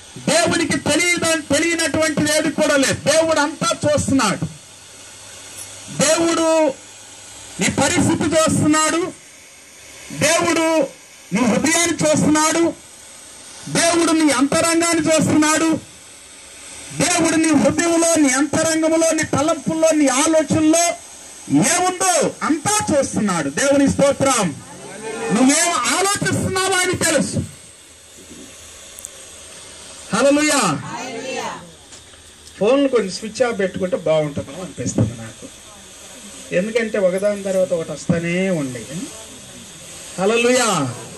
దేవుడికి తెలియద తెలియనటువంటిది ఏది కూడా లేదు దేవుడు అంతా చూస్తున్నాడు దేవుడు నీ పరిస్థితి చూస్తున్నాడు దేవుడు నీ హృదయాన్ని చూస్తున్నాడు దేవుడు నీ అంతరంగాన్ని చూస్తున్నాడు దేవుడు నీ హృదయంలో నీ అంతరంగంలో నీ తలంపుల్లో నీ ఆలోచనలో ఏముందో అంతా చూస్తున్నాడు దేవుని స్తోత్రం నువ్వేం ఆలోచిస్తున్నావా అని తెలుసు హలోయా ఫోన్లు కొంచెం స్విచ్ ఆఫ్ పెట్టుకుంటే బాగుంటుందో అనిపిస్తుంది నాకు ఎందుకంటే ఒకదాని తర్వాత ఒకటి వస్తానే ఉండేది హలోయా